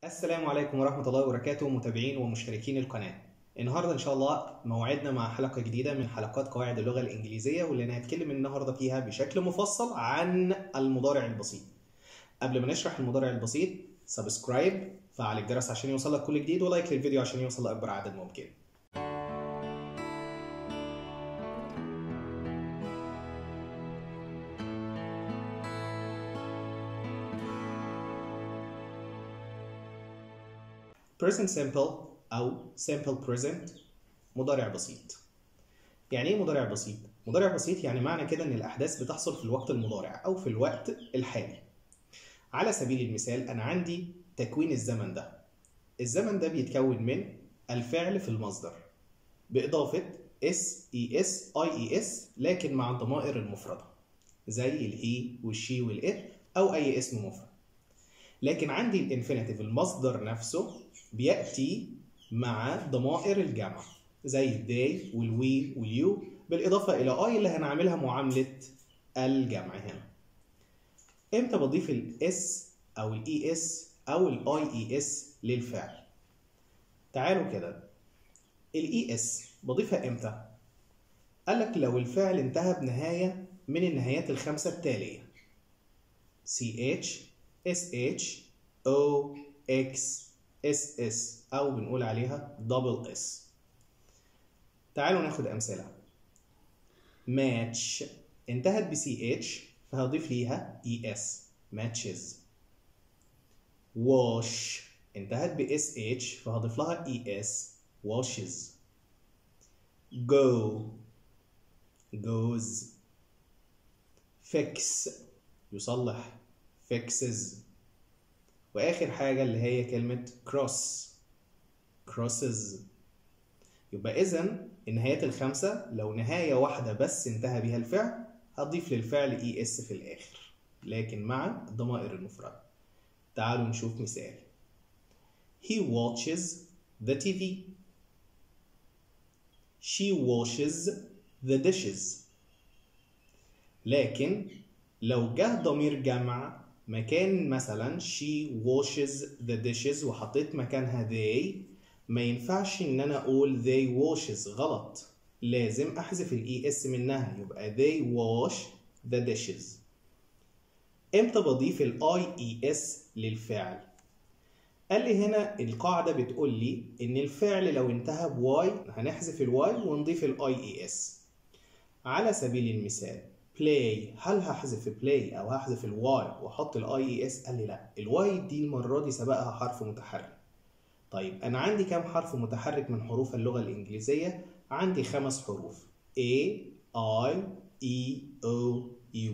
السلام عليكم ورحمة الله وبركاته متابعين ومشتركين القناة النهاردة إن شاء الله موعدنا مع حلقة جديدة من حلقات قواعد اللغة الإنجليزية واللي أنا هتكلم النهاردة فيها بشكل مفصل عن المضارع البسيط قبل ما نشرح المضارع البسيط سبسكرايب فعل الجرس عشان يوصلك كل جديد ولايك للفيديو عشان يوصل لأكبر عدد ممكن present simple أو simple present مضارع بسيط يعني ايه مضارع بسيط؟ مضارع بسيط يعني معنى كده ان الاحداث بتحصل في الوقت المضارع او في الوقت الحالي على سبيل المثال انا عندي تكوين الزمن ده الزمن ده بيتكون من الفعل في المصدر باضافه اس اي اس اي اي اس لكن مع الضمائر المفرده زي الهي والشي والات او اي اسم مفرد لكن عندي الانفينيتيف المصدر نفسه بياتي مع ضمائر الجمع زي they والوي واليو بالاضافه الى اي اللي هنعملها معامله الجمع هنا امتى بضيف الاس او الاي اس او الاي اي اس للفعل تعالوا كده الاي اس بضيفها امتى قال لك لو الفعل انتهى بنهايه من النهايات الخمسه التاليه CH SH O X SS أو بنقول عليها دبل اس تعالوا ناخد أمثلة match انتهت ب CH فهضيف ليها ES matches wash انتهت ب SH فهضيف لها ES washes go goes fix يصلح fixes واخر حاجه اللي هي كلمه cross crosses يبقى اذا النهايات الخمسه لو نهايه واحده بس انتهى بها الفعل هضيف للفعل اي اس في الاخر لكن مع الضمائر المفرده تعالوا نشوف مثال he watches the TV she washes the dishes لكن لو جه ضمير جمع مكان مثلا she washes the dishes وحطيت مكانها they ما ينفعش ان انا اقول they washes غلط لازم احذف الاي اس منها يبقى they wash the dishes امتى بضيف الاي اي اس للفعل قال لي هنا القاعده بتقول لي ان الفعل لو انتهى بواي هنحذف الواي ونضيف الاي اي اس على سبيل المثال بلاي هل هحذف بلاي او هحذف الواي واحط الاي اي اس قال لي لا الواي دي المره دي سبقها حرف متحرك طيب انا عندي كام حرف متحرك من حروف اللغه الانجليزيه عندي خمس حروف A I E O U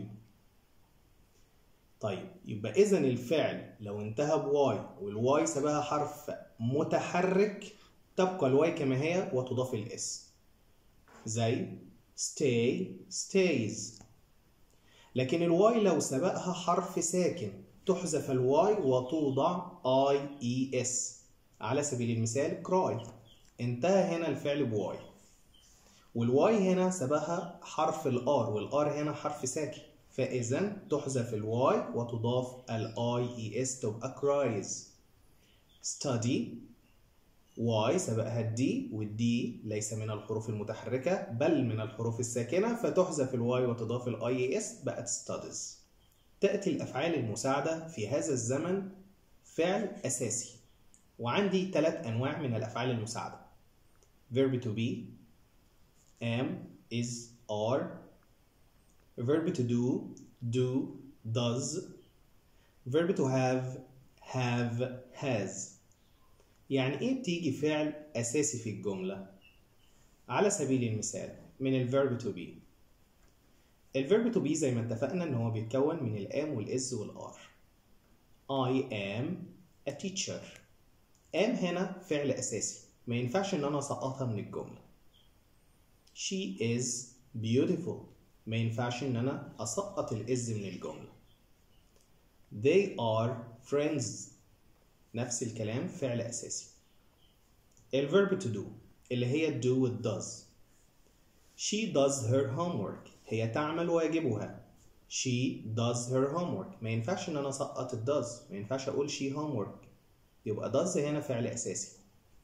طيب يبقى اذا الفعل لو انتهى بواي والواي سبقها حرف متحرك تبقى الواي كما هي وتضاف الاس زي stay stays لكن الواي لو سبقها حرف ساكن تحذف الواي وتوضع اي اي اس على سبيل المثال cry انتهى هنا الفعل بواي والواي هنا سبقها حرف الار والار هنا حرف ساكن فاذا تحذف الواي وتضاف الاي اي اس تبقى cries study واي سبقها الدي والدي ليس من الحروف المتحركة بل من الحروف الساكنة فتحذف الواي وتضاف الاي اي اس بقت studies تأتي الأفعال المساعدة في هذا الزمن فعل أساسي وعندي ثلاث أنواع من الأفعال المساعدة verb to be am is are verb to do do does verb to have have has يعني ايه بتيجي فعل اساسي في الجمله على سبيل المثال من الفيرب تو بي الفيرب تو بي زي ما اتفقنا ان هو بيتكون من الام والاز والار I am a teacher am هنا فعل اساسي ما ينفعش ان انا اسقطها من الجمله she is beautiful ما ينفعش ان انا اسقط الاز من الجمله they are friends نفس الكلام فعل أساسي الverb to do اللي هي do with does she does her homework هي تعمل واجبها she does her homework ما ينفعش ان انا اسقط ال does ما ينفعش اقول she homework يبقى does هنا فعل أساسي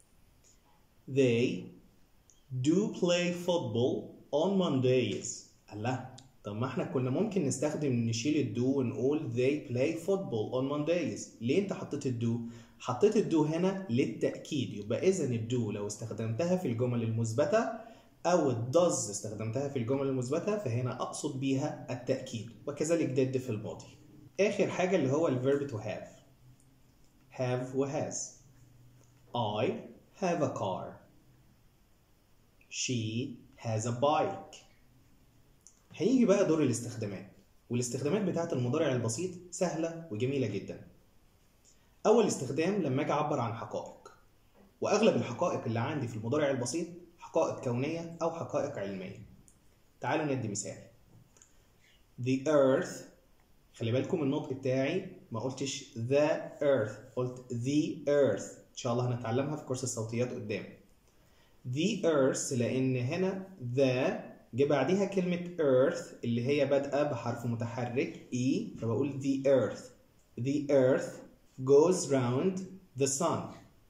they do play football on Mondays الله طب ما احنا كنا ممكن نستخدم نشيل الدو ونقول they play football on Mondays ليه انت حطيت الدو حطيت الدو هنا للتأكيد يبقى إذا الدو لو استخدمتها في الجمل المثبتة أو الدز استخدمتها في الجمل المثبتة فهنا أقصد بيها التأكيد وكذلك did في الماضي آخر حاجة اللي هو الفيرب to have have و has I have a car she has a bike هيجي بقى دور الاستخدامات والاستخدامات بتاعت المضارع البسيط سهلة وجميلة جدا أول استخدام لما أجي أعبر عن حقائق وأغلب الحقائق اللي عندي في المضارع البسيط حقائق كونية أو حقائق علمية تعالوا ندي مثال The earth خلي بالكم النطق بتاعي ما قلتش the earth قلت the earth إن شاء الله هنتعلمها في كورس الصوتيات قدام the earth لأن هنا the جه بعديها كلمة earth اللي هي بادئة بحرف متحرك e فبقول the earth the earth goes round the sun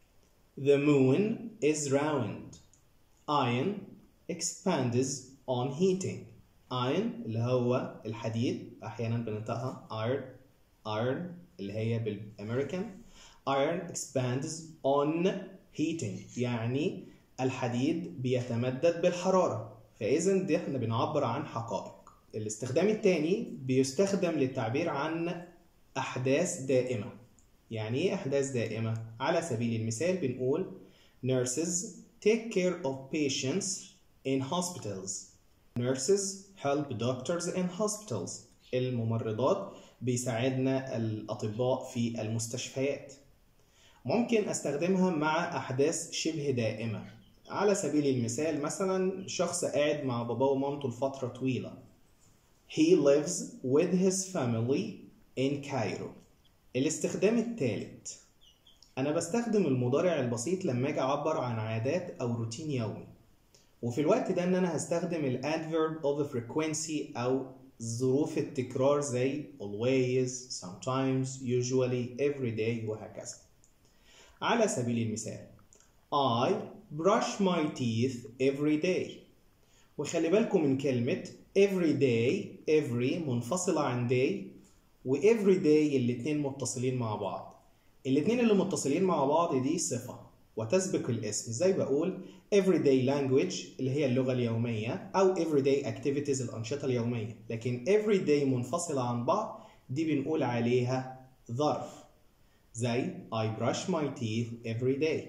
the moon is round iron expands on heating iron اللي هو الحديد أحيانا بننطقها iron iron اللي هي بالأمريكان iron expands on heating يعني الحديد بيتمدد بالحرارة فإذا دي احنا بنعبر عن حقائق الاستخدام الثاني بيستخدم للتعبير عن أحداث دائمة يعني إيه أحداث دائمة؟ على سبيل المثال بنقول nurses take care of patients in hospitals nurses help doctors in hospitals الممرضات بيساعدنا الأطباء في المستشفيات ممكن أستخدمها مع أحداث شبه دائمة على سبيل المثال مثلا شخص قاعد مع باباه ومامته لفترة طويلة He lives with his family in Cairo الاستخدام الثالث أنا بستخدم المضارع البسيط لما أجي أعبر عن عادات أو روتين يومي وفي الوقت ده إن أنا هستخدم ال adverb of frequency أو ظروف التكرار زي always, sometimes, usually, every day وهكذا على سبيل المثال I brush my teeth every day وخلي بالكم من كلمة every day every منفصلة عن day و every day الاتنين متصلين مع بعض الاتنين اللي متصلين مع بعض دي صفة وتسبق الاسم زي بقول everyday language اللي هي اللغة اليومية أو everyday activities الأنشطة اليومية لكن everyday منفصلة عن بعض دي بنقول عليها ظرف زي I brush my teeth every day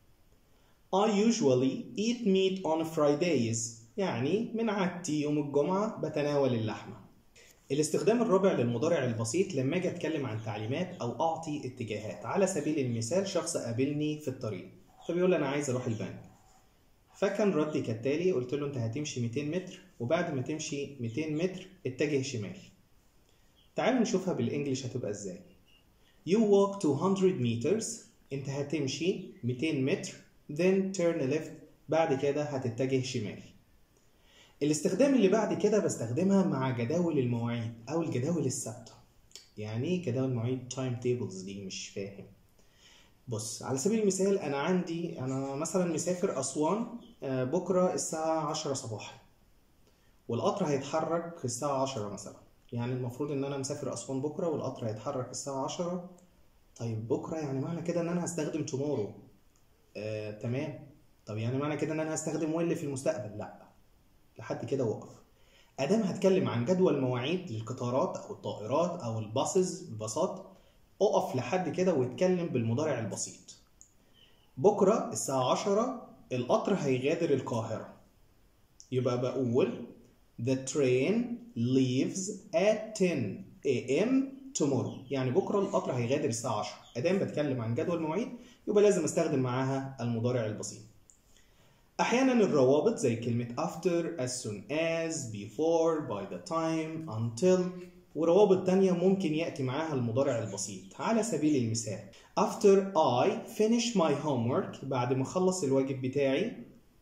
I usually eat meat on Fridays يعني من عادتي يوم الجمعة بتناول اللحمة الاستخدام الرابع للمضارع البسيط لما اجي اتكلم عن تعليمات او اعطي اتجاهات على سبيل المثال شخص قابلني في الطريق فبيقول لي انا عايز اروح البنك فكان ردي كالتالي قلت له انت هتمشي 200 متر وبعد ما تمشي 200 متر اتجه شمال تعالوا نشوفها بالانجلش هتبقى ازاي You walk 200 meters انت هتمشي 200 متر then turn left بعد كده هتتجه شمال الاستخدام اللي بعد كده بستخدمها مع جداول المواعيد او الجداول الثابته يعني ايه جداول المواعيد تايم تيبلز دي مش فاهم بص على سبيل المثال انا عندي انا مثلا مسافر اسوان بكره الساعه 10 صباحا والقطر هيتحرك الساعه 10 مثلا يعني المفروض ان انا مسافر اسوان بكره والقطر هيتحرك الساعه 10 طيب بكره يعني معنى كده ان انا هستخدم تومورو آه، تمام طب يعني معنى كده ان انا هستخدم ويل في المستقبل لا لحد كده وقف ادام هتكلم عن جدول مواعيد للقطارات او الطائرات او الباصز الباصات اقف لحد كده واتكلم بالمضارع البسيط بكره الساعه 10 القطر هيغادر القاهره يبقى بقول The train leaves at 10 a.m. tomorrow يعني بكره القطر هيغادر الساعه 10 ادام بتكلم عن جدول مواعيد يبقى لازم استخدم معاها المضارع البسيط احيانا الروابط زي كلمه after as soon as before by the time until وروابط تانية ممكن يأتي معاها المضارع البسيط على سبيل المثال after I finish my homework بعد ما اخلص الواجب بتاعي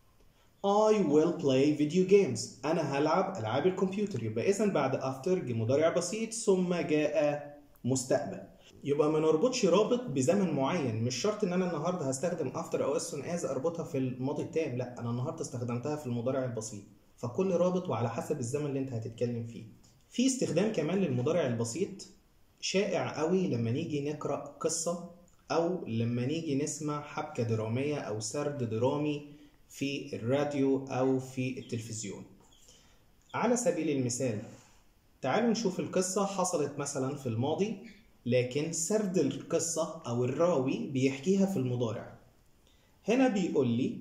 I will play video games أنا هلعب ألعاب الكمبيوتر يبقى إذا بعد after جه مضارع بسيط ثم جاء مستقبل يبقى ما نربطش رابط بزمن معين مش شرط ان انا النهارده هستخدم افتر او as soon as اربطها في الماضي التام لا انا النهارده استخدمتها في المضارع البسيط فكل رابط وعلى حسب الزمن اللي انت هتتكلم فيه في استخدام كمان للمضارع البسيط شائع قوي لما نيجي نقرا قصه او لما نيجي نسمع حبكه دراميه او سرد درامي في الراديو او في التلفزيون على سبيل المثال تعالوا نشوف القصة حصلت مثلا في الماضي لكن سرد القصة أو الراوي بيحكيها في المضارع هنا بيقول لي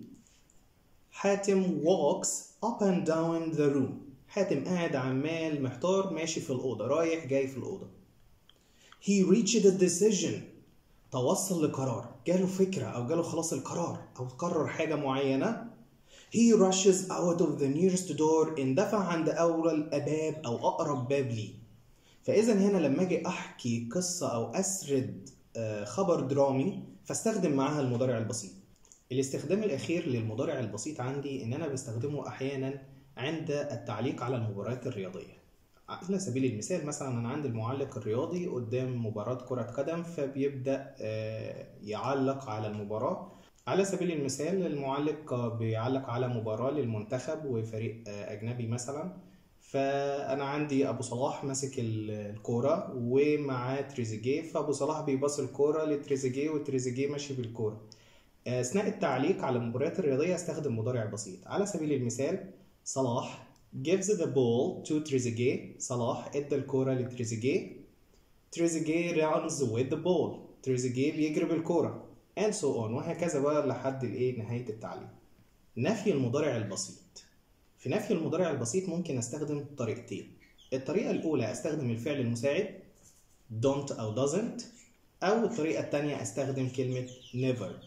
حاتم walks up and down the room حاتم قاعد عمال محتار ماشي في الأوضة رايح جاي في الأوضة he reached a decision توصل لقرار جاله فكرة أو جاله خلاص القرار أو قرر حاجة معينة he rushes out of the nearest door اندفع عند أول باب أو أقرب باب ليه فإذا هنا لما أجي أحكي قصة أو أسرد خبر درامي فاستخدم معاها المضارع البسيط الاستخدام الأخير للمضارع البسيط عندي إن أنا بستخدمه أحيانا عند التعليق على المباريات الرياضية على سبيل المثال مثلا أنا عندي المعلق الرياضي قدام مباراة كرة قدم فبيبدأ يعلق على المباراة على سبيل المثال المعلق بيعلق على مباراة للمنتخب وفريق أجنبي مثلا فأنا عندي أبو صلاح ماسك الكورة ومعاه تريزيجيه فأبو صلاح بيباص الكورة لتريزيجيه وتريزيجيه ماشي بالكورة أثناء التعليق على المباريات الرياضية استخدم مضارع بسيط على سبيل المثال صلاح gives the ball to تريزيجيه صلاح ادى الكورة لتريزيجيه تريزيجيه runs with the ball تريزيجيه بيجري بالكورة and so on وهكذا بقى لحد الايه نهايه التعليم نفي المضارع البسيط في نفي المضارع البسيط ممكن استخدم طريقتين الطريقه الاولى استخدم الفعل المساعد don't او doesn't او الطريقه الثانيه استخدم كلمه never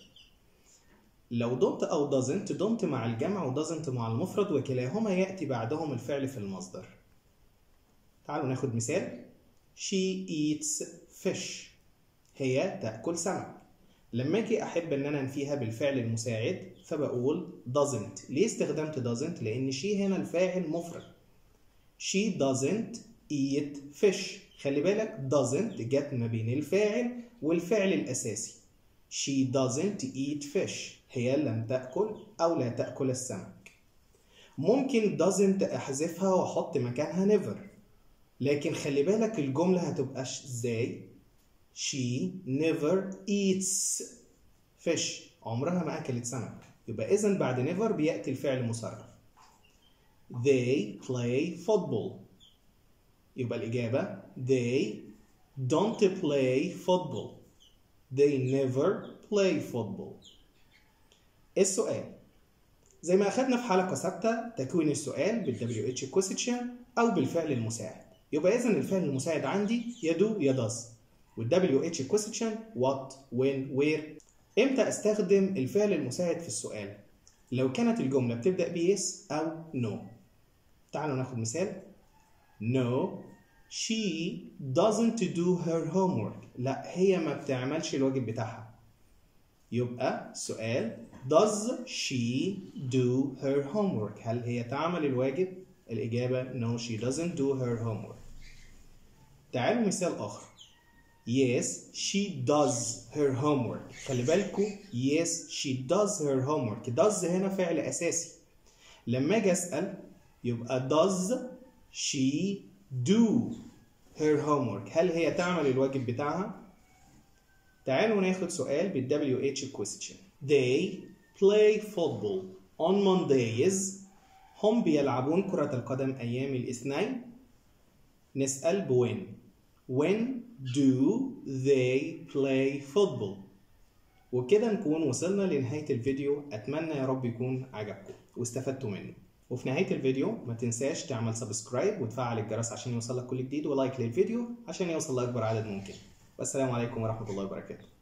لو don't او doesn't don't مع الجمع و doesn't مع المفرد وكلاهما ياتي بعدهم الفعل في المصدر تعالوا ناخد مثال she eats fish هي تاكل سمك لما اجي احب ان انا انفيها بالفعل المساعد فبقول doesn't ليه استخدمت doesn't لان she هنا الفاعل مفرد she doesn't eat fish خلي بالك doesn't جت ما بين الفاعل والفعل الاساسي she doesn't eat fish هي لم تاكل او لا تاكل السمك ممكن doesn't احذفها واحط مكانها never لكن خلي بالك الجمله هتبقى ازاي she never eats fish عمرها ما أكلت سمك يبقى إذا بعد never بيأتي الفعل مصرف they play football يبقى الإجابة they don't play football they never play football السؤال زي ما أخدنا في حلقة ثابتة تكوين السؤال بال WH question أو بالفعل المساعد يبقى إذا الفعل المساعد عندي يا do يا does وال WH question what when where امتى استخدم الفعل المساعد في السؤال لو كانت الجملة بتبدأ ب yes أو no تعالوا ناخد مثال no she doesn't do her homework لا هي ما بتعملش الواجب بتاعها يبقى سؤال does she do her homework هل هي تعمل الواجب الإجابة no she doesn't do her homework تعالوا مثال آخر Yes, she does her homework. خلي بالكوا yes, she does her homework. does هنا فعل أساسي. لما أجي أسأل يبقى does she do her homework. هل هي تعمل الواجب بتاعها؟ تعالوا ناخد سؤال بال WH question. They play football on Mondays. هم بيلعبون كرة القدم أيام الاثنين. نسأل بوين. When do they play football وبكده نكون وصلنا لنهاية الفيديو أتمنى يا رب يكون عجبكم واستفدتوا منه وفي نهاية الفيديو ما تنساش تعمل سبسكرايب وتفعل الجرس عشان يوصلك كل جديد ولايك للفيديو عشان يوصل لأكبر عدد ممكن والسلام عليكم ورحمة الله وبركاته